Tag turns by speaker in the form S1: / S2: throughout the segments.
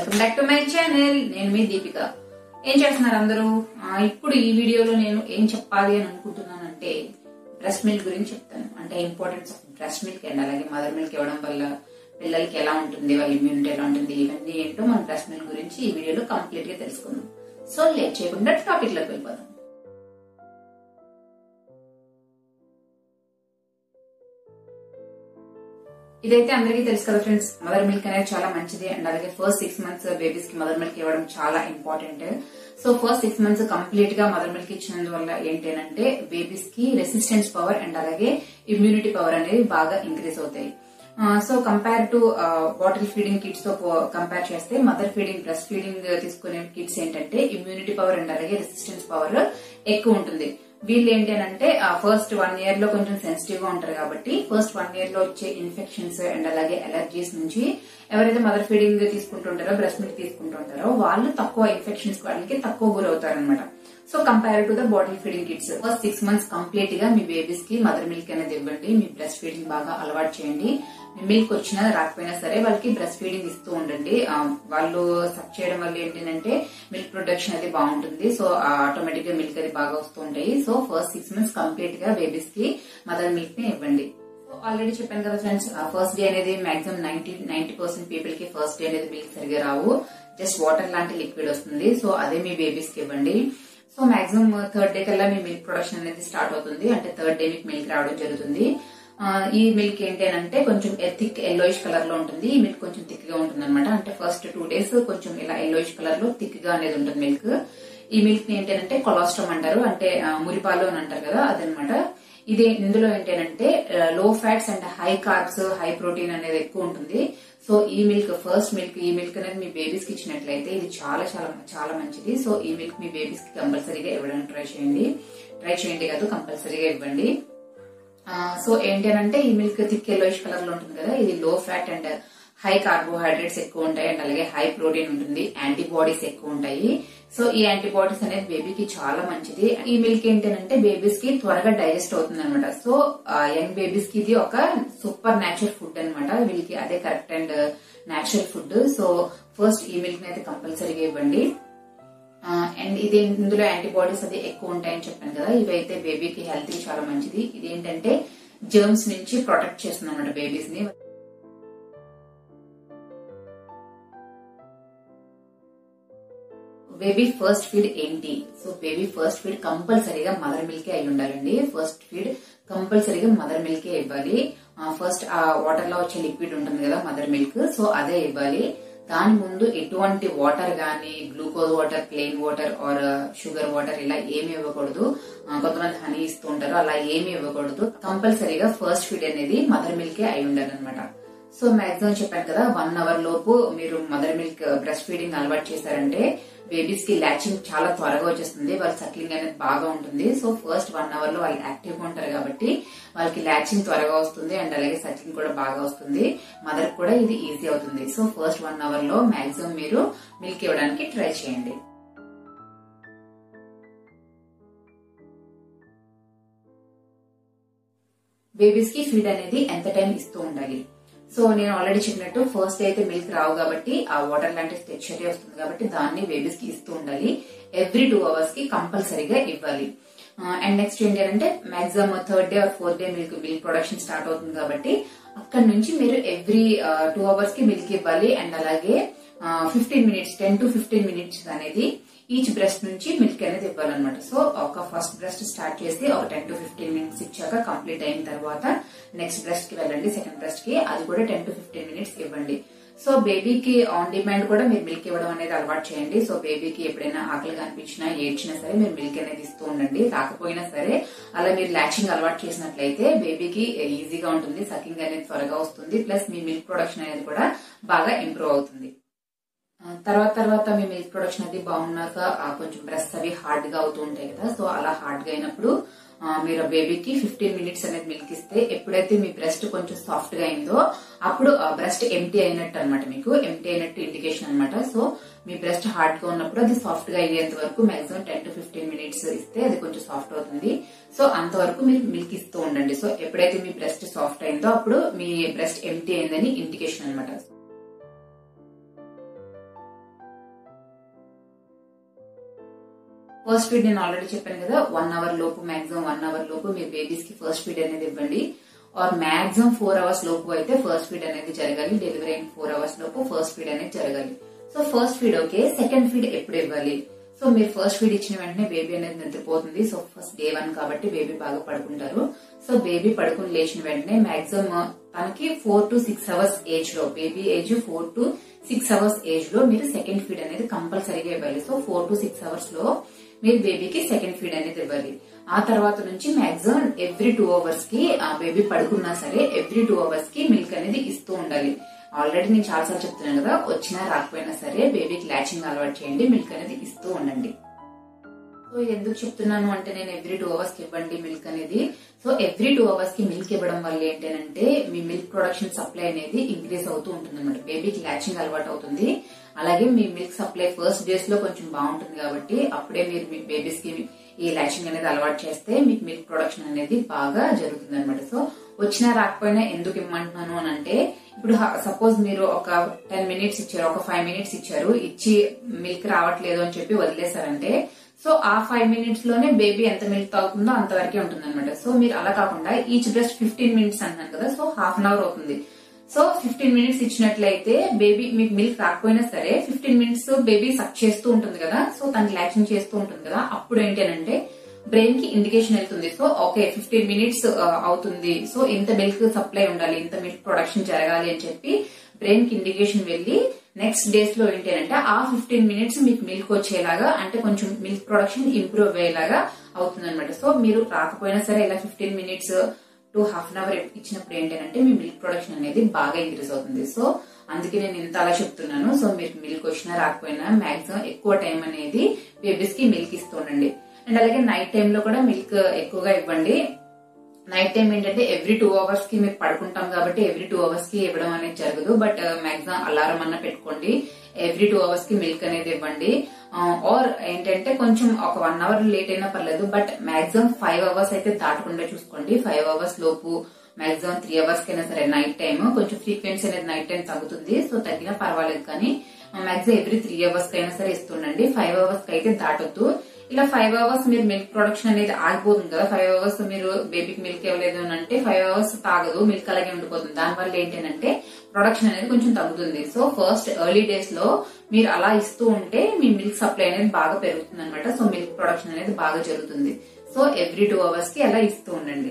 S1: welcome back to my channel నేను మీ దీపిక ఏం చేస్తున్నారు అందరూ ఆ, ఇప్పుడు ఈ వీడియోలో నేను ఏం చెప్పాలి అని అనుకుంటున్నానంటే బ్రెస్ట్ మిల్క్ గురించి చెప్తాను అంటే importance of breast milk and అలాగే మదర్ మిల్క్ ఇవ్వడం వల్ల పిల్లలకి ఎలా ఉంటుంది వాళ్ళ ఇమ్యూనిటీ ఎలా ఉంటుంది ఇవన్నీ ఏంటో మన బ్రెస్ట్ మిల్క్ గురించి ఈ వీడియోలో కంప్లీట్ గా తెలుసుకుందాం సో లేట్ చేయకుండా టాపిక్ లోకి వెళ్ళిపోదాం ఇదైతే అందరికీ తెలుసు కదా ఫ్రెండ్స్ మదర్ మిల్క్ అనేది చాలా మంచిది అండ్ అలాగే ఫస్ట్ సిక్స్ మంత్స్ బేబీస్ కి మదర్ మిల్క్ ఇవ్వడం చాలా important so first six months complete గా మదర్ మిల్క్ ఇచ్చినందువల్ల ఏంటంటే బేబీస్ కి రెసిస్టెన్స్ పవర్ అండ్ అలాగే ఇమ్యూనిటీ పవర్ అనేది బాగా ఇంక్రీజ్ అవుతాయి so compare to bottle feeding kids తో కంపేర్ చేస్తే మదర్ ఫీడింగ్ బ్రెస్ట్ ఫీడింగ్ తీసుకునే కిడ్స్ ఏంటంటే ఇమ్యూనిటీ పవర్ అండ్ అలాగే రెసిస్టెన్స్ పవర్ ఎక్కువ ఉంటుంది వీళ్ళు ఏంటి అని అంటే ఫస్ట్ వన్ ఇయర్ లో కొంచెం సెన్సిటివ్ గా ఉంటారు కాబట్టి ఫస్ట్ వన్ ఇయర్ లో వచ్చే ఇన్ఫెక్షన్స్ అండ్ అలాగే అలర్జీస్ నుంచి ఎవరైతే మదర్ ఫీడింగ్ తీసుకుంటుంటారో బ్రెస్ట్ మిల్క్ తీసుకుంటుంటారో వాళ్ళు తక్కువ ఇన్ఫెక్షన్స్ వాళ్ళకి తక్కువ గురవుతారు అనమాట so compare to the bottle feeding kids first six months complete గా మీ బేబీస్ కి మదర్ మిల్క్ అనేది ఇవ్వండి మీ బ్రెస్ట్ ఫీడింగ్ బాగా అలవాటు చేయండి మీ మిల్క్ వచ్చినా రాకపోయినా సరే వాళ్ళకి బ్రెస్ట్ ఫీడింగ్ ఇస్తూ ఉండండి ఆ, వాళ్ళు సక్ చేయడం వల్ల ఏంటంటే మిల్క్ ప్రొడక్షన్ అది బాగుంటుంది సో ఆటోమేటిక్ గా మిల్క్ అది బాగా వస్తూ ఉంటాయి so first six months complete గా బేబీస్ కి మదర్ మిల్క్ ని ఇవ్వండి ఆల్రెడీ చెప్పాను కదా ఫ్రెండ్స్ ఫస్ట్ డే అనేది maximum ninety ninety percent people కి ఫస్ట్ డే అనేది మిల్క్ సరిగా రావు జస్ట్ వాటర్ లాంటి లిక్విడ్ వస్తుంది సో అదే మీ బేబీస్ కి ఇవ్వండి సో మాక్సిమం థర్డ్ డే కల్లా మీ మిల్క్ ప్రొడక్షన్ అనేది స్టార్ట్ అవుతుంది అంటే థర్డ్ డే మీకు మిల్క్ రావడం జరుగుతుంది ఆ, ఈ మిల్క్ ఏంటి అని అంటే కొంచెం థిక్ ఎల్లోయిష్ కలర్ లో ఉంటుంది ఈ మిల్క్ కొంచెం థిక్ గా ఉంటుంది అనమాట అంటే ఫస్ట్ టూ డేస్ కొంచెం ఇలా ఎల్లోయిష్ కలర్ లో థిక్ గా అనేది ఉంటుంది మిల్క్ ఈ మిల్క్ ని ఏంటి అంటే కొలాస్ట్రమ్ అంటారు అంటే ఆ, మురిపాలు అని అంటారు కదా అదనమాట ఇది ఇందులో ఏంటంటే low fats and high carbs high protein అనేది ఎక్కువ ఉంటుంది సో ఈ మిల్క్ ఫస్ట్ మిల్క్ ఈ మిల్క్ అనేది మీ బేబీస్ కి ఇచ్చినట్లయితే ఇది చాలా చాలా చాలా మంచిది సో ఈ మిల్క్ మీ బేబీస్ కి కంపల్సరీగా ఇవ్వడానికి ట్రై చేయండి ట్రై చేయండి కాదు కంపల్సరీగా ఇవ్వండి ఆ, సో ఏంటి అని అంటే ఈ మిల్క్ థిక్ ఎల్లోయిష్ కలర్ లో ఉంటుంది కదా ఇది లో ఫ్యాట్ అండ్ హై కార్బోహైడ్రేట్స్ ఎక్కువ ఉంటాయి అండ్ అలాగే హై ప్రోటీన్ ఉంటుంది యాంటీబాడీస్ ఎక్కువ ఉంటాయి సో ఈ యాంటీబాడీస్ అనేది బేబీకి చాలా మంచిది ఈ మిల్క్ ఏంటి అని అంటే బేబీస్ కి త్వరగా డైజెస్ట్ అవుతుంది అనమాట సో యంగ్ బేబీస్ కి ఇది ఒక సూపర్ న్యాచురల్ ఫుడ్ అనమాట వీళ్ళకి అదే correct and natural food so first ఈ మిల్క్ అయితే కంపల్సరీగా ఇవ్వండి అండ్ ఇది ఇందులో యాంటీబాడీస్ అది ఎక్కువ ఉంటాయని చెప్పాను కదా ఇవైతే బేబీకి హెల్త్ కి చాలా మంచిది ఇది ఏంటంటే జర్మ్స్ నుంచి ప్రొటెక్ట్ చేస్తుంది అనమాట బేబీస్ ని బేబీ ఫస్ట్ ఫీడ్ ఏంటి సో బేబీ ఫస్ట్ ఫీడ్ కంపల్సరీగా మదర్ మిల్కే అయి ఉండాలండి ఫస్ట్ ఫీడ్ కంపల్సరీగా మదర్ మిల్కే ఇవ్వాలి ఫస్ట్ ఆ వాటర్ లో వచ్చే లిక్విడ్ ఉంటుంది కదా మదర్ మిల్క్ సో అదే ఇవ్వాలి దాని ముందు ఎటువంటి వాటర్ గానీ glucose water plain water or sugar water ఇలా ఏమి ఇవ్వకూడదు ఆ, కొంతమంది హనీ ఇస్తూ ఉంటారు అలా ఏమి ఇవ్వకూడదు కంపల్సరీగా ఫస్ట్ ఫీడ్ అనేది మదర్ మిల్కే అయి ఉండాలన్నమాట సో మాక్సిమం చెప్పాను కదా వన్ అవర్ లోపు మీరు మదర్ మిల్క్ బ్రెస్ట్ ఫీడింగ్ అలవాటు చేశారంటే బేబీస్ కి లాచింగ్ చాలా త్వరగా వచ్చేస్తుంది వాళ్ళ సక్లింగ్ అనేది బాగా ఉంటుంది సో ఫస్ట్ వన్ అవర్ లో వాళ్ళు యాక్టివ్ గా ఉంటారు కాబట్టి వాళ్ళకి లాచింగ్ త్వరగా వస్తుంది అండ్ అలాగే సక్లింగ్ కూడా బాగా వస్తుంది మదర్ కూడా ఇది ఈజీ అవుతుంది సో ఫస్ట్ వన్ అవర్ లో మాక్సిమం మీరు మిల్క్ ఇవ్వడానికి ట్రై చేయండి బేబీస్ కి ఫీడ్ అనేది ఎంత టైం ఇస్తూ ఉండాలి సో నేను ఆల్రెడీ చెప్పినట్టు ఫస్ట్ అయితే మిల్క్ రావు కాబట్టి ఆ వాటర్ లాంటి టెక్స్చర్ వస్తుంది కాబట్టి దాన్ని బేబీస్ కి ఇస్తూ ఉండాలి ఎవ్రీ టూ అవర్స్ కి కంపల్సరీగా ఇవ్వాలి అండ్ నెక్స్ట్ ఏంటి అంటే maximum third day or fourth day milk milk production start అవుతుంది కాబట్టి అక్కడ నుంచి మీరు ఎవ్రీ టూ అవర్స్ కి మిల్క్ ఇవ్వాలి అండ్ అలాగే fifteen minutes ten to fifteen minutes అనేది ఈచ్ బ్రెస్ట్ నుంచి మిల్క్ అనేది ఇవ్వాలన్నమాట సో ఒక ఫస్ట్ బ్రెస్ట్ స్టార్ట్ చేసి ఒక టెన్ టు ఫిఫ్టీన్ మినిట్స్ ఇచ్చాక కంప్లీట్ అయిన తర్వాత నెక్స్ట్ బ్రెస్ట్ కి వెళ్ళండి సెకండ్ బ్రెస్ట్ కి అది కూడా టెన్ టు ఫిఫ్టీన్ మినిట్స్ ఇవ్వండి సో బేబీకి ఆన్ డిమాండ్ కూడా మీరు మిల్క్ ఇవ్వడం అనేది అలవాటు చేయండి సో బేబీకి ఎప్పుడైనా ఆకలిగా అనిపించినా ఏడ్చినా సరే మీరు మిల్క్ అనేది ఇస్తూ ఉండండి రాకపోయినా సరే అలా మీరు లాచింగ్ అలవాటు చేసినట్లయితే బేబీకి ఈజీగా ఉంటుంది సకింగ్ అనేది త్వరగా వస్తుంది ప్లస్ మీ మిల్క్ ప్రొడక్షన్ అనేది కూడా బాగా ఇంప్రూవ్ అవుతుంది ఆ, తర్వాత తర్వాత మీ మిల్క్ ప్రొడక్షన్ అది బాగున్నాక ఆ, కొంచెం బ్రెస్ట్ అవి హార్డ్ గా అవుతూ ఉంటాయి కదా సో అలా హార్డ్ గా అయినప్పుడు ఆ, మీరు బేబీకి ఫిఫ్టీన్ మినిట్స్ అనేది మిల్క్ ఇస్తే ఎప్పుడైతే మీ బ్రెస్ట్ కొంచెం సాఫ్ట్ గా అయిందో అప్పుడు బ్రెస్ట్ ఎంటీ అయినట్టు అనమాట మీకు ఎంటీ అయినట్టు ఇండికేషన్ అనమాట సో మీ బ్రెస్ట్ హార్డ్ గా ఉన్నప్పుడు అది సాఫ్ట్ గా అయ్యేంత వరకు maximum ten to fifteen minutes ఇస్తే అది కొంచెం సాఫ్ట్ అవుతుంది సో అంతవరకు మీరు మిల్క్ ఇస్తూ ఉండండి సో ఎప్పుడైతే మీ బ్రెస్ట్ సాఫ్ట్ అయిందో అప్పుడు మీ బ్రెస్ట్ ఎంటీ అయిందని ఇండికేషన్ అనమాట ఫస్ట్ ఫీడ్ నేను ఆల్రెడీ చెప్పాను కదా వన్ అవర్ లోపు మాక్సిమం వన్ అవర్ లోపు మీరు బేబీస్ కి ఫస్ట్ ఫీడ్ అనేది ఇవ్వండి ఆర్ మాక్సిమం ఫోర్ అవర్స్ లోపు అయితే ఫస్ట్ ఫీడ్ అనేది జరగాలి డెలివరీ అయిన ఫోర్ అవర్స్ లోపు ఫస్ట్ ఫీడ్ అనేది జరగాలి so first feed okay second feed ఎప్పుడు ఇవ్వాలి సో మీరు ఫస్ట్ ఫీడ్ ఇచ్చిన వెంటనే బేబీ అనేది నిద్రపోతుంది సో ఫస్ట్ డే వన్ కాబట్టి బేబీ బాగా పడుకుంటారు సో బేబీ పడుకుని లేచిన వెంటనే మాక్సిమం తనకి four to six hours age లో baby age four to six hours age లో మీరు సెకండ్ ఫీడ్ అనేది కంపల్సరీగా ఇవ్వాలి so four to six hours లో మీరు బేబీకి సెకండ్ ఫీడ్ అనేది ఇవ్వాలి ఆ తర్వాత నుంచి మాక్సిమం ఎవ్రీ టూ అవర్స్ కి ఆ బేబీ పడుకున్నా సరే ఎవ్రీ టూ అవర్స్ కి మిల్క్ అనేది ఇస్తూ ఉండాలి ఆల్రెడీ నేను చాలా సార్లు చెప్తున్నాను కదా వచ్చినా రాకపోయినా సరే బేబీకి లాచింగ్ అలవాటు చేయండి మిల్క్ అనేది ఇస్తూ ఉండండి సో ఎందుకు చెప్తున్నాను అంటే నేను ఎవ్రీ టూ అవర్స్ కి ఇవ్వండి మిల్క్ అనేది సో ఎవ్రీ టూ అవర్స్ కి మిల్క్ ఇవ్వడం వల్ల ఏంటంటే మీ మిల్క్ ప్రొడక్షన్ సప్లై అనేది ఇంక్రీజ్ అవుతూ ఉంటుంది అనమాట బేబీకి లాచింగ్ అలవాటు అవుతుంది అలాగే మీ మిల్క్ సప్లై ఫస్ట్ డేస్ లో కొంచెం బాగుంటుంది కాబట్టి అప్పుడే మీరు మీ బేబీస్ కి ఈ లాచింగ్ అనేది అలవాటు చేస్తే మీకు మిల్క్ ప్రొడక్షన్ అనేది బాగా జరుగుతుంది అనమాట సో వచ్చినా రాకపోయినా ఎందుకు ఇమ్మంటున్నాను అని అంటే ఇప్పుడు సపోజ్ మీరు ఒక టెన్ మినిట్స్ ఇచ్చారు ఒక ఫైవ్ మినిట్స్ ఇచ్చారు ఇచ్చి మిల్క్ రావట్లేదు అని చెప్పి వదిలేశారంటే సో ఆ ఫైవ్ మినిట్స్ లోనే బేబీ ఎంత మిల్క్ తాగుతుందో అంతవరకే ఉంటుంది అనమాట సో మీరు అలా కాకుండా ఈచ్ బ్రెస్ట్ ఫిఫ్టీన్ మినిట్స్ అంటున్నాను కదా సో హాఫ్ అన్ అవర్ అవుతుంది సో ఫిఫ్టీన్ మినిట్స్ ఇచ్చినట్లయితే బేబీ మీకు మిల్క్ రాకపోయినా సరే ఫిఫ్టీన్ మినిట్స్ బేబీ సక్ చేస్తూ ఉంటుంది కదా సో తనకి లాచింగ్ చేస్తూ ఉంటుంది కదా అప్పుడు ఏంటంటే బ్రెయిన్ కి ఇండికేషన్ వెళ్తుంది సో ఓకే ఫిఫ్టీన్ మినిట్స్ అవుతుంది సో ఇంత మిల్క్ సప్లై ఉండాలి ఇంత మిల్క్ ప్రొడక్షన్ జరగాలి అని చెప్పి బ్రెయిన్ కి ఇండికేషన్ వెళ్ళి నెక్స్ట్ డేస్ లో ఏంటి అంటే ఆ ఫిఫ్టీన్ మినిట్స్ మీకు మిల్క్ వచ్చేలాగా అంటే కొంచెం మిల్క్ ప్రొడక్షన్ ఇంప్రూవ్ అయ్యేలాగా అవుతుంది అనమాట సో మీరు రాకపోయినా సరే ఇలా fifteen minutes to half an hour ఇచ్చినప్పుడు ఏంటంటే మీ మిల్క్ ప్రొడక్షన్ అనేది బాగా ఇంక్రీజ్ అవుతుంది సో అందుకే నేను ఇంత అలా చెప్తున్నాను సో మీకు మిల్క్ వచ్చినా రాకపోయినా మాక్సిమం ఎక్కువ టైం అనేది బేబీస్ కి మిల్క్ ఇస్తుండండి అండ్ అలాగే నైట్ టైం లో కూడా మిల్క్ ఎక్కువగా ఇవ్వండి నైట్ టైం ఏంటంటే ఎవ్రీ టూ అవర్స్ కి మీరు పడుకుంటాం కాబట్టి ఎవ్రీ టూ అవర్స్ కి ఇవ్వడం అనేది జరగదు బట్ మాక్సిమం అలారం అన్న పెట్టుకోండి ఎవ్రీ టూ అవర్స్ కి మిల్క్ అనేది ఇవ్వండి ఆర్ ఏంటంటే కొంచెం ఒక వన్ అవర్ లేట్ అయినా పర్లేదు బట్ మాక్సిమం ఫైవ్ అవర్స్ అయితే దాటకుండా చూసుకోండి ఫైవ్ అవర్స్ లోపు మాక్సిమం త్రీ అవర్స్ కైనా సరే నైట్ టైం కొంచెం ఫ్రీక్వెన్సీ అనేది నైట్ టైం తగ్గుతుంది సో తగ్గినా పర్వాలేదు కానీ మాక్సిమం ఎవ్రీ త్రీ అవర్స్ కైనా సరే ఇస్తుండండి ఫైవ్ అవర్స్ కి అయితే దాటొద్దు ఇలా ఫైవ్ అవర్స్ మీరు మిల్క్ ప్రొడక్షన్ అనేది ఆగిపోతుంది కదా ఫైవ్ అవర్స్ మీరు బేబీకి మిల్క్ ఇవ్వలేదు అని అంటే ఫైవ్ అవర్స్ తాగదు మిల్క్ అలాగే ఉండిపోతుంది దానివల్ల ఏంటంటే ప్రొడక్షన్ అనేది కొంచెం తగ్గుతుంది సో ఫస్ట్ ఎర్లీ డేస్ లో మీరు అలా ఇస్తూ ఉంటే మీ మిల్క్ సప్లై అనేది బాగా పెరుగుతుంది అనమాట సో మిల్క్ ప్రొడక్షన్ అనేది బాగా జరుగుతుంది సో ఎవ్రీ టూ అవర్స్ కి అలా ఇస్తూ ఉండండి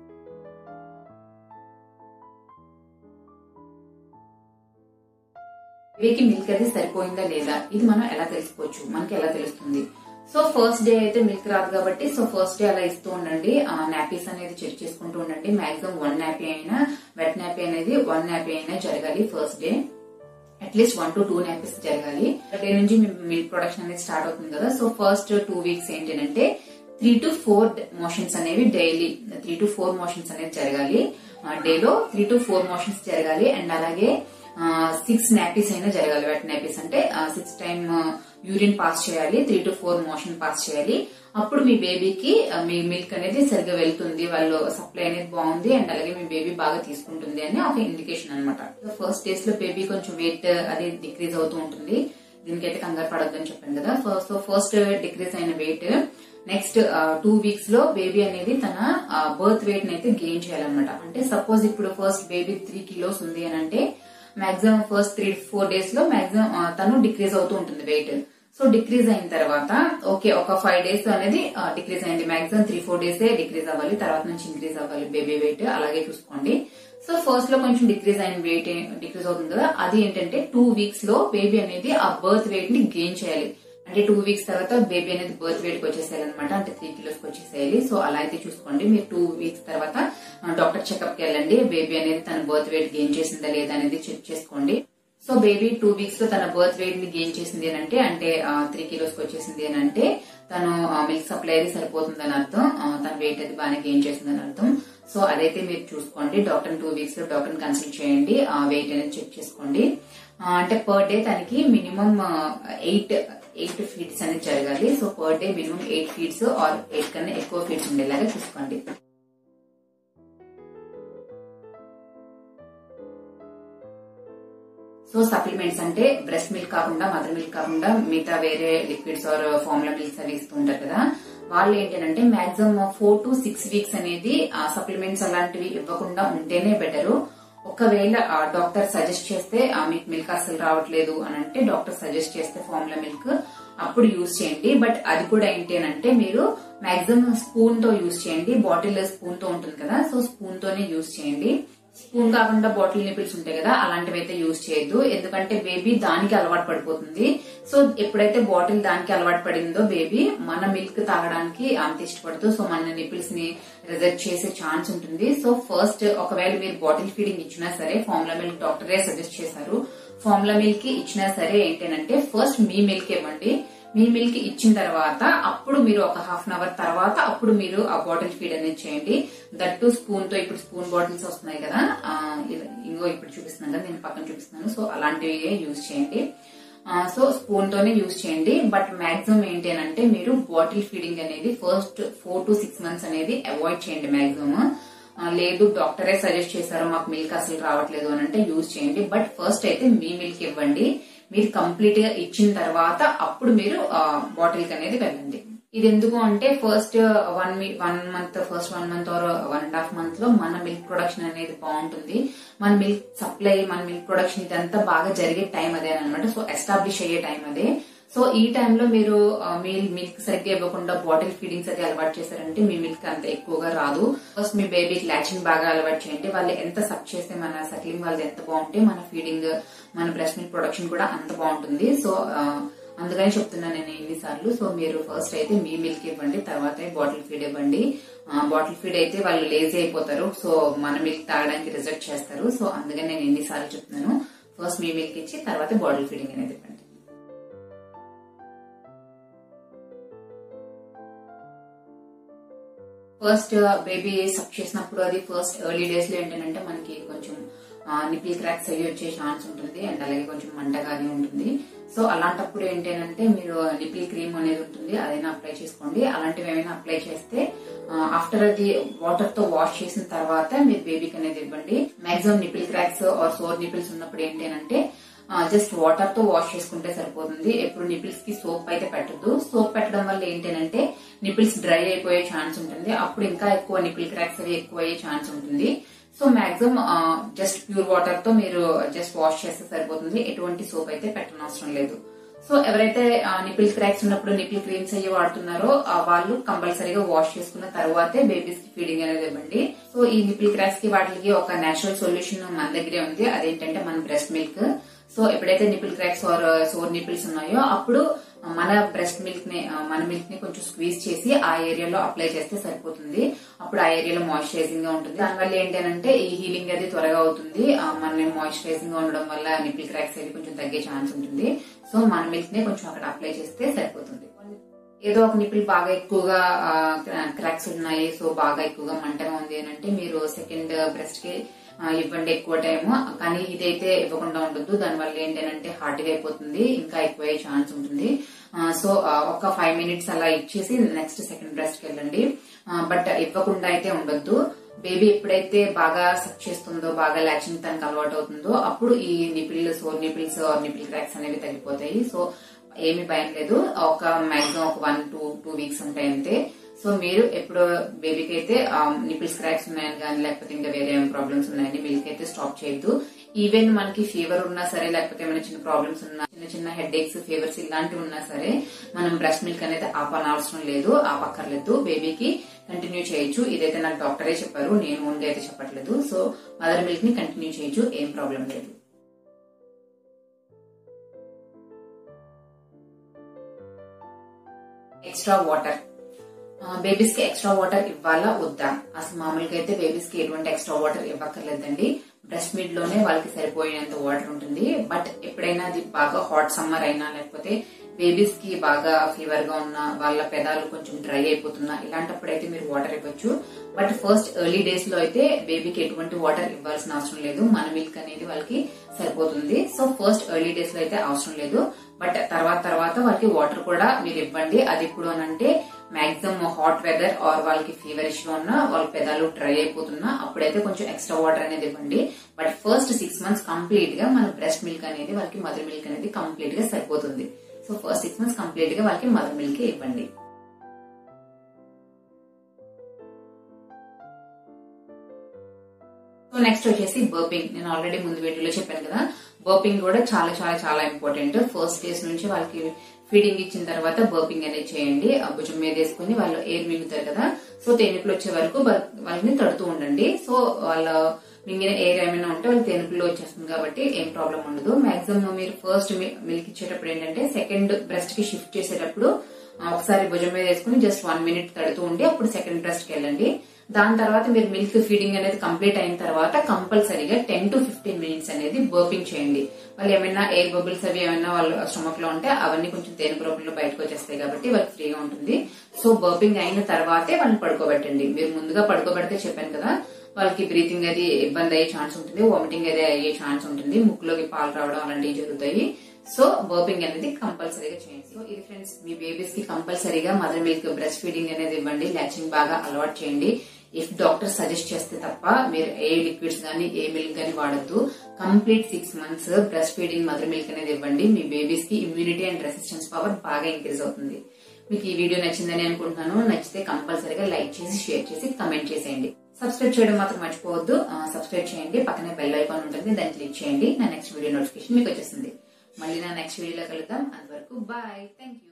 S1: బేబీకి మిల్క్ అది సరిపోయిందా లేదా ఇది మనం ఎలా తెలుసుకోవచ్చు మనకి ఎలా తెలుస్తుంది సో ఫస్ట్ డే అయితే మిల్క్ రాదు కాబట్టి సో ఫస్ట్ డే అలా ఇస్తూ ఉండండి నాపీస్ అనేది చెక్ చేసుకుంటూ ఉండండి మాక్సిమం వన్ నాపీ అయినా వెట్ నాపీ అనేది వన్ నాపీ అయినా జరగాలి first day at least one to two nappies జరగాలి డే నుంచి మిల్క్ ప్రొడక్షన్ అనేది స్టార్ట్ అవుతుంది కదా సో ఫస్ట్ టూ వీక్స్ ఏంటంటే త్రీ టు ఫోర్ మోషన్స్ అనేవి daily three to four motions అనేది జరగాలి డేలో త్రీ టు ఫోర్ మోషన్స్ జరగాలి అండ్ అలాగే సిక్స్ నాపీస్ అయినా జరగాలి వెట్ నాపీస్ అంటే సిక్స్ టైమ్ యూరిన్ పాస్ చేయాలి three to four motion pass చేయాలి అప్పుడు మీ బేబీకి మీ మిల్క్ అనేది సరిగ్గా వెళ్తుంది వాళ్ళు సప్లై అనేది బాగుంది అండ్ అలాగే మీ బేబీ బాగా తీసుకుంటుంది అని ఒక ఇండికేషన్ అనమాట ఫస్ట్ డేస్ లో బేబీ కొంచెం వెయిట్ అది డిక్రీజ్ అవుతూ ఉంటుంది దీనికైతే కంగారు పడద్దు అని చెప్పాను కదా సో ఫస్ట్ డిక్రీజ్ అయిన వెయిట్ నెక్స్ట్ టూ వీక్స్ లో బేబీ అనేది తన బర్త్ వెయిట్ అయితే గెయిన్ చేయాలన్నమాట అంటే సపోజ్ ఇప్పుడు ఫస్ట్ బేబీ త్రీ కిలోస్ ఉంది అని అంటే maximum first three four days లో మాక్సిమం తను డిక్రీజ్ అవుతూ ఉంటుంది వెయిట్ సో డిక్రీజ్ అయిన తర్వాత ఓకే ఒక ఫైవ్ డేస్ అనేది డిక్రీజ్ అయింది maximum three four days decrease అవ్వాలి తర్వాత నుంచి ఇంక్రీజ్ అవ్వాలి బేబీ వెయిట్ అలాగే చూసుకోండి సో ఫస్ట్ లో కొంచెం డిక్రీజ్ అయిన వెయిట్ డిక్రీజ్ అవుతుంది కదా అది ఏంటంటే టూ వీక్స్ లో బేబీ అనేది ఆ బర్త్ వెయిట్ ని గెయిన్ చేయాలి అంటే టూ వీక్స్ తర్వాత బేబీ అనేది బర్త్ వెయిట్ కి వచ్చేసేయాలి అనమాట అంటే త్రీ కిలోస్ కి వచ్చేసేయాలి సో అలా అయితే చూసుకోండి మీరు టూ వీక్స్ తర్వాత డాక్టర్ చెకప్ కి వెళ్ళండి బేబీ అనేది తన బర్త్ వెయిట్ గెయిన్ చేసిందా లేదా అనేది చెక్ చేసుకోండి సో బేబీ టూ వీక్స్ లో తన బర్త్ వెయిట్ ని గెయిన్ చేసింది అని అంటే అంటే త్రీ కిలోస్ కి వచ్చేసింది అని అంటే తను మిల్క్ సప్లై అది సరిపోతుందని అర్థం తన వెయిట్ అది బాగానే గెయిన్ చేసిందని అర్థం సో అదైతే మీరు చూసుకోండి డాక్టర్ టూ వీక్స్ లో డాక్టర్ కన్సల్ట్ చేయండి వెయిట్ అనేది చెక్ చేసుకోండి అంటే పర్ డే తనకి మినిమం ఎయిట్ ఎయిట్ ఫీట్స్ అనేది జరగాలి so per day minimum eight feeds or eight కన్నా ఎక్కువ ఫీట్స్ ఉండేలాగా చూసుకోండి సో సప్లిమెంట్స్ అంటే బ్రెస్ట్ మిల్క్ కాకుండా మదర్ మిల్క్ కాకుండా మిగతా వేరే లిక్విడ్స్ ఆర్ ఫార్ములా మిల్క్స్ అవి ఇస్తూ ఉంటారు కదా వాళ్ళు ఏంటంటే maximum four to six weeks అనేది సప్లిమెంట్స్ అలాంటివి ఇవ్వకుండా ఉంటేనే బెటరు ఒకవేళ డాక్టర్ సజెస్ట్ చేస్తే ఆ, మీకు మిల్క్ అసలు రావట్లేదు అని అంటే డాక్టర్ సజెస్ట్ చేస్తే ఫార్ములా మిల్క్ అప్పుడు యూజ్ చేయండి బట్ అది కూడా ఏంటి అని అంటే మీరు మాక్సిమం స్పూన్ తో యూజ్ చేయండి బాటిల్ స్పూన్ తో ఉంటుంది కదా సో స్పూన్ తోనే యూజ్ చేయండి స్పూన్ కాకుండా బాటిల్ నిపిల్స్ ఉంటాయి కదా అలాంటివి అయితే యూజ్ చేయొద్దు ఎందుకంటే బేబీ దానికి అలవాటు పడిపోతుంది సో ఎప్పుడైతే బాటిల్ దానికి అలవాటు పడిందో బేబీ మన మిల్క్ తాగడానికి అంత ఇష్టపడుతూ సో మన నిపిల్స్ ని రిజెక్ట్ చేసే ఛాన్స్ ఉంటుంది సో ఫస్ట్ ఒకవేళ మీరు బాటిల్ ఫీడింగ్ ఇచ్చినా సరే ఫార్ములా మిల్క్ డాక్టరే సజెస్ట్ చేశారు ఫార్ములా మిల్క్ ఇచ్చినా సరే ఏంటంటే ఫస్ట్ మీ మిల్క్ ఇవ్వండి మీ మిల్క్ ఇచ్చిన తర్వాత అప్పుడు మీరు ఒక హాఫ్ అన్ అవర్ తర్వాత అప్పుడు మీరు ఆ బాటిల్ ఫీడ్ అనేది చేయండి దట్టు స్పూన్ తో ఇప్పుడు స్పూన్ బాటిల్స్ వస్తున్నాయి కదా ఆ, ఇది- ఇంకో ఇప్పుడు చూపిస్తున్నాను కదా నేను పక్కన చూపిస్తున్నాను సో అలాంటివి యూజ్ చేయండి ఆ, సో స్పూన్ తోనే యూజ్ చేయండి బట్ మాక్సిమం ఏంటి అని అంటే మీరు బాటిల్ ఫీడింగ్ అనేది first four to six months అనేది అవాయిడ్ చేయండి మాక్సిమం లేదు డాక్టరే సజెస్ట్ చేశారు మాకు మిల్క్ అసలు రావట్లేదు అని అంటే యూజ్ చేయండి బట్ ఫస్ట్ అయితే మీ మిల్క్ ఇవ్వండి మీరు కంప్లీట్ గా ఇచ్చిన తర్వాత అప్పుడు మీరు బాటిల్ కి అనేది వెళ్ళండి ఇది ఎందుకు అంటే first one one month first one month or one and half month లో మన మిల్క్ ప్రొడక్షన్ అనేది బాగుంటుంది మన మిల్క్ సప్లై మన మిల్క్ ప్రొడక్షన్ ఇదంతా బాగా జరిగే టైం అదే అనమాట సో ఎస్టాబ్లిష్ అయ్యే టైం అదే సో ఈ టైంలో మీరు ఆ, మీ మిల్క్ సరిగ్గా ఇవ్వకుండా బాటిల్ ఫీడింగ్స్ అది అలవాటు చేశారంటే మీ మిల్క్ అంత ఎక్కువగా రాదు ఫస్ట్ మీ బేబీకి లాచింగ్ బాగా అలవాటు చేయండి వాళ్ళు ఎంత సక్ చేస్తే మన సక్లింగ్ వాళ్ళది ఎంత బాగుంటే మన ఫీడింగ్ మన బ్రెస్ట్ మిల్క్ ప్రొడక్షన్ కూడా అంత బాగుంటుంది సో ఆ, అందుకని చెప్తున్నాను నేను ఎన్నిసార్లు సో మీరు ఫస్ట్ అయితే మీ మిల్క్ ఇవ్వండి తర్వాత బాటిల్ ఫీడ్ ఇవ్వండి బాటిల్ ఫీడ్ అయితే వాళ్ళు లేజీ అయిపోతారు సో మన మిల్క్ తాగడానికి రిజెక్ట్ చేస్తారు సో అందుకని నేను ఎన్నిసార్లు చెప్తున్నాను ఫస్ట్ మీ మిల్క్ ఇచ్చి తర్వాత బాటిల్ ఫీడింగ్ అనేది ఇవ్వండి ఫస్ట్ బేబీ సక్ చేసినప్పుడు అది ఫస్ట్ ఎర్లీ డేస్ లో ఏంటంటే మనకి కొంచెం నిపిల్ క్రాక్స్ అవి వచ్చే ఛాన్స్ ఉంటుంది అండ్ అలాగే కొంచెం మంటగానే ఉంటుంది సో అలాంటప్పుడు ఏంటంటే మీరు నిపిల్ క్రీమ్ అనేది ఉంటుంది అదైనా అప్లై చేసుకోండి అలాంటివి ఏమైనా అప్లై చేస్తే ఆఫ్టర్ అది వాటర్ తో వాష్ చేసిన తర్వాత మీరు బేబీకి అనేది ఇవ్వండి maximum nipple cracks or sore nipples ఉన్నప్పుడు ఏంటంటే జస్ట్ వాటర్ తో వాష్ చేసుకుంటే సరిపోతుంది ఎప్పుడు నిపిల్స్ కి సోప్ అయితే పెట్టద్దు సోప్ పెట్టడం వల్ల ఏంటంటే నిపిల్స్ డ్రై అయిపోయే ఛాన్స్ ఉంటుంది అప్పుడు ఇంకా ఎక్కువ నిపిల్ క్రాక్స్ అవి ఎక్కువ అయ్యే ఛాన్స్ ఉంటుంది so maximum just pure water తో మీరు జస్ట్ వాష్ చేస్తే సరిపోతుంది ఎటువంటి సోప్ అయితే పెట్టనవసరం లేదు సో ఎవరైతే నిపిల్ క్రాక్స్ ఉన్నప్పుడు నిపిల్ క్రీమ్స్ అయ్యి వాడుతున్నారో ఆ వాళ్ళు కంపల్సరీగా వాష్ చేసుకున్న తర్వాతే బేబీస్ కి ఫీడింగ్ అనేది ఇవ్వండి సో ఈ నిపిల్ క్రాక్స్ కి వాటికి ఒక నేచురల్ సొల్యూషన్ మన దగ్గరే ఉంది అదేంటంటే మన బ్రెస్ట్ మిల్క్ సో ఎప్పుడైతే nipple cracks or sore nipples ఉన్నాయో అప్పుడు మన బ్రెస్ట్ మిల్క్ ని ఆ, మన మిల్క్ ని కొంచెం స్క్వీజ్ చేసి ఆ ఏరియాలో అప్లై చేస్తే సరిపోతుంది అప్పుడు ఆ ఏరియాలో మాయిశ్చరైజింగ్ గా ఉంటుంది దానివల్ల ఏంటంటే ఈ హీలింగ్ అది త్వరగా అవుతుంది ఆ, మన మాయిశ్చరైజింగ్ గా ఉండడం వల్ల నిపిల్ క్రాక్స్ అవి కొంచెం తగ్గే ఛాన్స్ ఉంటుంది సో మన మిల్క్ ని కొంచెం అక్కడ అప్లై చేస్తే సరిపోతుంది ఏదో ఒక నిపిల్ బాగా ఎక్కువగా క్రాక్స్ ఉన్నాయి సో బాగా ఎక్కువగా మంటగా ఉంది అని అంటే మీరు సెకండ్ బ్రెస్ట్ కి ఆ, ఇవ్వండి ఎక్కువ టైం కానీ ఇదైతే ఇవ్వకుండా ఉండొద్దు దానివల్ల ఏంటంటే హార్డ్ గా అయిపోతుంది ఇంకా ఎక్కువ అయ్యే ఛాన్స్ ఉంటుంది ఆ, సో ఆ, ఒక ఫైవ్ మినిట్స్ అలా ఇచ్చేసి నెక్స్ట్ సెకండ్ బ్రెస్ట్ కి వెళ్ళండి బట్ ఇవ్వకుండా అయితే ఉండొద్దు బేబీ ఎప్పుడైతే బాగా సక్ చేస్తుందో బాగా లాచింగ్ తనకు అలవాటు అవుతుందో అప్పుడు ఈ nipple sore nipples nipple cracks అనేవి తగ్గిపోతాయి సో ఏమి భయం లేదు ఒక మాక్సిమం ఒక వన్ టూ టూ వీక్స్ ఉంటాయి అంతే సో మీరు ఎప్పుడు బేబీకి అయితే నిపిల్స్ క్రాక్స్ ఉన్నాయని కానీ లేకపోతే ఇంకా వేరే ఏమైనా ప్రాబ్లమ్స్ ఉన్నాయని మిల్క్ అయితే స్టాప్ చేయొద్దు ఈవెన్ మనకి ఫీవర్ ఉన్నా సరే లేకపోతే ఏమైనా చిన్న ప్రాబ్లమ్స్ ఉన్నా చిన్న చిన్న హెడ్ ఏక్స్ ఫీవర్స్ ఇలాంటివి ఉన్నా సరే మనం బ్రెస్ట్ మిల్క్ అనేది ఆపనవసరం లేదు ఆపక్కర్లేదు బేబీకి కంటిన్యూ చేయొచ్చు ఇదైతే నాకు డాక్టరే చెప్పారు నేను ఓన్గా అయితే చెప్పట్లేదు సో మదర్ మిల్క్ ని కంటిన్యూ చేయొచ్చు ఏం ప్రాబ్లం లేదు ఎక్స్ట్రా వాటర్ బేబీస్ కి ఎక్స్ట్రా వాటర్ ఇవ్వాలా వద్దా అసలు మామూలుగా అయితే బేబీస్ కి ఎటువంటి ఎక్స్ట్రా వాటర్ ఇవ్వక్కర్లేదండి బ్రెస్ట్ మీడ్ లోనే వాళ్ళకి సరిపోయినంత వాటర్ ఉంటుంది బట్ ఎప్పుడైనా అది బాగా హాట్ సమ్మర్ అయినా లేకపోతే బేబీస్ కి బాగా ఫీవర్ గా ఉన్న వాళ్ళ పెదాలు కొంచెం డ్రై అయిపోతున్నా ఇలాంటప్పుడు అయితే మీరు వాటర్ ఇవ్వచ్చు బట్ ఫస్ట్ ఎర్లీ డేస్ లో అయితే బేబీకి ఎటువంటి వాటర్ ఇవ్వాల్సిన అవసరం లేదు మన మిల్క్ అనేది వాళ్ళకి సరిపోతుంది సో ఫస్ట్ ఎర్లీ డేస్ లో అయితే అవసరం లేదు బట్ తర్వాత తర్వాత వాళ్ళకి వాటర్ కూడా మీరు ఇవ్వండి అది ఇప్పుడు అనంటే మాక్సిమం హాట్ వెదర్ ఆర్ వాళ్ళకి ఫీవర్ ఇష్యూ ఉన్నా వాళ్ళ పెదాలు డ్రై అయిపోతున్నా అప్పుడైతే కొంచెం ఎక్స్ట్రా వాటర్ అనేది ఇవ్వండి but first six months complete గా మన బ్రెస్ట్ మిల్క్ అనేది వాళ్ళకి మదర్ మిల్క్ అనేది కంప్లీట్ గా సరిపోతుంది so first six months complete గా వాళ్ళకి మదర్ మిల్క్ ఇవ్వండి సో నెక్స్ట్ వచ్చేసి బర్పింగ్ నేను ఆల్రెడీ ముందు వీడియోలో చెప్పాను కదా బర్పింగ్ కూడా చాలా చాలా చాలా ఇంపార్టెంట్ ఫస్ట్ డేస్ నుంచి వాళ్ళకి ఫీడింగ్ ఇచ్చిన తర్వాత బర్పింగ్ అనేది చేయండి ఆ భుజం మీద వేసుకుని వాళ్ళు ఎయిర్ మింగుతారు కదా సో తేనుపులు వచ్చే వరకు వాళ్ళని తడుతూ ఉండండి సో వాళ్ళ మింగిన ఎయిర్ ఏమైనా ఉంటే వాళ్ళకి తేనుపుల్లో వచ్చేస్తుంది కాబట్టి ఏం ప్రాబ్లం ఉండదు మాక్సిమం మీరు ఫస్ట్ మిల్క్ ఇచ్చేటప్పుడు ఏంటంటే సెకండ్ బ్రెస్ట్ కి షిఫ్ట్ చేసేటప్పుడు ఒకసారి భుజం మీద వేసుకుని జస్ట్ వన్ మినిట్ తడుతూ ఉండి అప్పుడు సెకండ్ బ్రెస్ట్ కి వెళ్ళండి దాని తర్వాత మీరు మిల్క్ ఫీడింగ్ అనేది కంప్లీట్ అయిన తర్వాత కంపల్సరీగా టెన్ టు ఫిఫ్టీన్ మినిట్స్ అనేది బర్పింగ్ చేయండి వాళ్ళు ఏమైనా ఎయిర్ బబుల్స్ అవి ఏమైనా వాళ్ళ స్టమక్ లో ఉంటే అవన్నీ కొంచెం తేనె రూపంలో బయటకు వచ్చేస్తాయి కాబట్టి వాళ్ళకి ఫ్రీగా ఉంటుంది సో బర్పింగ్ అయిన తర్వాతే వాళ్ళని పడుకోబెట్టండి మీరు ముందుగా పడుకోబెడితే చెప్పాను కదా వాళ్ళకి బ్రీతింగ్ అది ఇబ్బంది అయ్యే ఛాన్స్ ఉంటుంది వామిటింగ్ అది అయ్యే ఛాన్స్ ఉంటుంది ముక్కులోకి పాలు రావడం అలాంటివి జరుగుతాయి సో బర్పింగ్ అనేది కంపల్సరీగా చేయండి సో ఇది ఫ్రెండ్స్ మీ బేబీస్ కి కంపల్సరీగా మదర్ మిల్క్ బ్రెస్ట్ ఫీడింగ్ అనేది ఇవ్వండి లాచింగ్ బాగా అలవాటు చేయండి ఇఫ్ డాక్టర్ సజెస్ట్ చేస్తే తప్ప మీరు ఏ లిక్విడ్స్ గానీ ఏ మిల్క్ గానీ వాడద్దు complete six months breast feeding mother milk అనేది ఇవ్వండి మీ బేబీస్ కి ఇమ్యూనిటీ అండ్ రెసిస్టెన్స్ పవర్ బాగా ఇంక్రీజ్ అవుతుంది మీకు ఈ వీడియో నచ్చిందని అనుకుంటున్నాను నచ్చితే కంపల్సరీగా లైక్ చేసి షేర్ చేసి కమెంట్ చేసేయండి సబ్స్క్రైబ్ చేయడం మాత్రం మర్చిపోవద్దు సబ్స్క్రైబ్ చేయండి పక్కనే బెల్ ఐకాన్ ఉంటుంది దాన్ని క్లిక్ చేయండి నా నెక్స్ట్ వీడియో నోటిఫికేషన్ మీకు వచ్చేస్తుంది మళ్ళీ నా నెక్స్ట్ వీడియోలో కలుద్దాం అంతవరకు బాయ్ థ్యాంక్ యూ